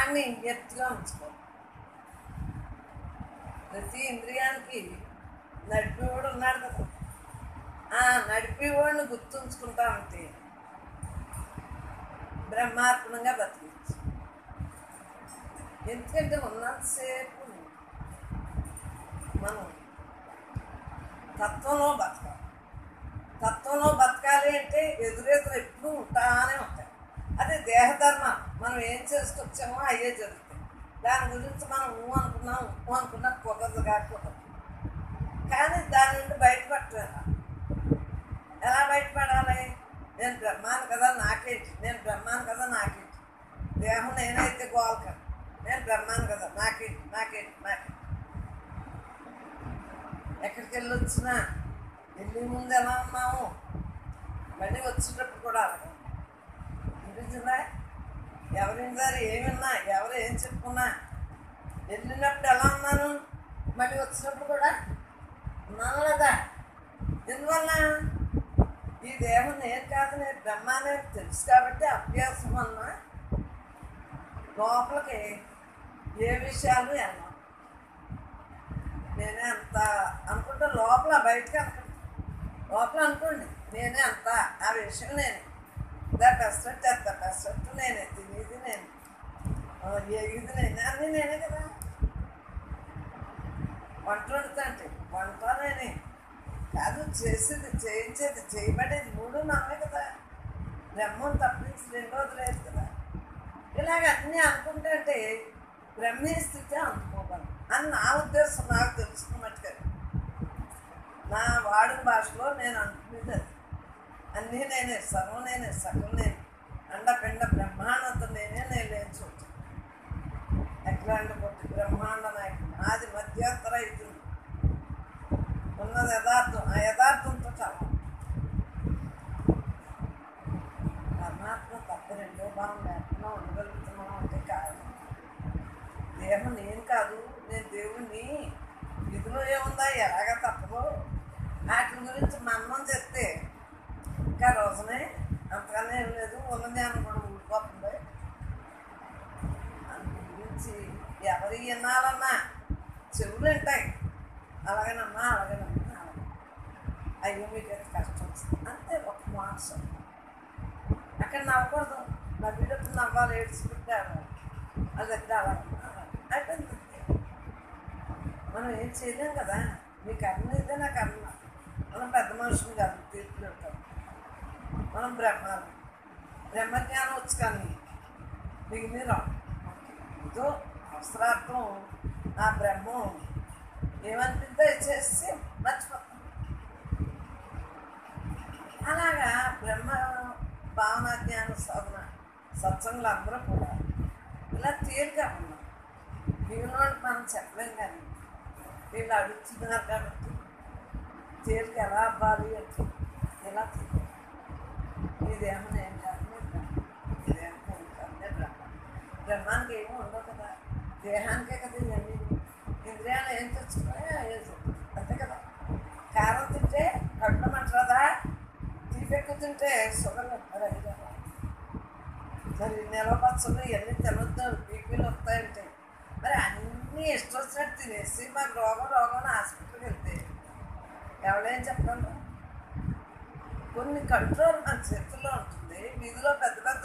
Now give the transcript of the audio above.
వాడిని ఎత్తుగా ఉంచుకోవాలి ప్రతి ఇంద్రియానికి నడిపేవాడు ఉన్నాడు కదా ఆ నడిపేవాడిని గుర్తుంచుకుంటా ఉంటే బ్రహ్మార్పణంగా బతికించు ఎందుకంటే ఉన్నంతసేపు మనం తత్వంలో బతకాలి తత్వంలో బతకాలి అంటే ఎదురెదురు ఎప్పుడూ ఉంటానే ఉంటాయి అదే దేహధర్మం మనం ఏం చేసుకొచ్చామో అయ్యే జరుగుతాయి దాని గురించి మనం ఊ అనుకున్నాం ఊ అనుకున్నా కుదరదు కాకపోతే కానీ దాని నుండి బయటపడలేదు ఎలా బయటపడాలి నేను బ్రహ్మాను కదా నాకేంటి నేను బ్రహ్మాను కదా నాకేంటి దేహం నేనైతే గోల్క నేను బ్రహ్మాను కదా నాకేంటి నాకేంటి నాకేంటి ఎక్కడికి వెళ్ళి వచ్చినా వెళ్ళి ముందు ఎలా ఉన్నాము మళ్ళీ వచ్చేటప్పుడు కూడా అలాగే అనిపించిందా ఎవరిని దారి ఏమిన్నా ఎవరు ఏం చెప్పుకున్నా వెళ్ళినప్పుడు ఎలా ఉన్నాను మళ్ళీ వచ్చినప్పుడు కూడా ఉన్నాను లేదా ఎందువల్ల ఈ దేహం నేను కాదు నేను బ్రహ్మ అనేది తెలుసు కాబట్టి అభ్యాసం వలన లోపలికి ఏ విషయాలు వెళ్ళాం నేనే అంత అనుకుంటే లోపల బయటకు అనుకుంటా లోపల అనుకోండి నేనే అంత ఆ విషయం నేనే దా పెసరట్టు అంత పెసరట్టు నేనే తినేది నేను ఆ, ఏగిది నేనే అన్నీ నేనే కదా వంట వండుతా అంటే వంట నేనే కాదు చేసేది చేయించేది చేయబడేది మూడు నామే కదా బ్రహ్మం తప్పించి రెండోది లేదు కదా ఇలాగ అన్నీ అనుకుంటే అంటే బ్రహ్మీ స్థితి అందుకోగలను అని నా ఉద్దేశం నాకు తెలుసుకున్నట్టుగా నా వాడిన భాషలో నేను అనుకునేది అది అన్నీ నేనే సర్వం నేనే సకలం నేనే అండపిండ బ్రహ్మాండంతో నేనే నేను లేని చోటు ఎట్లాంటి కొట్టి బ్రహ్మాండ నాయకుడు నాది మధ్యంతర ఇది ఉన్నది యథార్థం ఆ యథార్థంతో చాలా పరమాత్మ తప్ప రెండో భావం లేకుండా ఉండగలుగుతున్నాం అంటే కాదు దేహం నేను కాదు నేను దేవుణ్ణి విధిలో ఏముందా ఎలాగ తప్పదు వాటి గురించి మన్నం చెప్తే ఇంకా రోజునే అంతగానే ఏం లేదు ఉన్న జ్ఞానం కూడా ఊడిపోతుంది అందు గురించి ఎవరు వినాలన్నా చెవులు ఉంటాయి అలాగేనమ్మా అలాగేనమ్మా అలాగే అయ్యో మీకు ఎంత కష్టం వచ్చింది అంతే ఒక మాసం అక్కడ నవ్వకూడదు నవ్వేటప్పుడు నవ్వాలి ఏడ్చుకుంటారు అది ఎక్కడ అలా అయిపోయింది మనం ఏం చేయలేం కదా మీ కర్మ అయితే నా కర్మ మనం పెద్ద మనుషులు కాదు తీర్పులు ఉంటాం మనం బ్రహ్మాలు బ్రహ్మజ్ఞానం వచ్చు కానీ మీకు మీరు ఇదో అవసరార్థం ఆ బ్రహ్మం ఏమనిపిస్తే చేస్తే మర్చిపోతాం అలాగా బ్రహ్మ భావన జ్ఞాన సాధన సత్సంగులు అందరూ కూడా ఇలా తేలిగా ఉన్నారు మిగిలిన వాళ్ళకి మనం చెప్పలేం కానీ వీళ్ళు అడుగుతున్నారు కాబట్టి తేలిక ఎలా అవ్వాలి అంటే ఇలా తేలిక ఇదేమో నేను కాదు నేను బ్రహ్మ. ఇదేమో నేను కాదు నేను బ్రహ్మ. బ్రహ్మానికి ఏమీ ఉండవు కదా దేహానికే కదా ఇవన్నీ ఇంద్రియాలు ఏం తెచ్చుకున్నాయో ఏం తెచ్చుకున్నాయి. అంతే కదా కారం తింటే కడుపు మంటదా తీపి ఎక్కువ తింటే షుగర్ అది కదా మరి నిలవ పచ్చళ్ళు ఇవన్నీ తినొద్దు బీపీలు వస్తాయంటే మరి అన్నీ ఇష్టం వచ్చినట్టు తినేసి మాకు రోగం రోగం అని హాస్పిటల్కి వెళ్తే ఎవడేం చెప్పగలరు కొన్ని కంట్రోల్ మన చేతుల్లో ఉంటుంది వీధిలో పెద్ద పెద్ద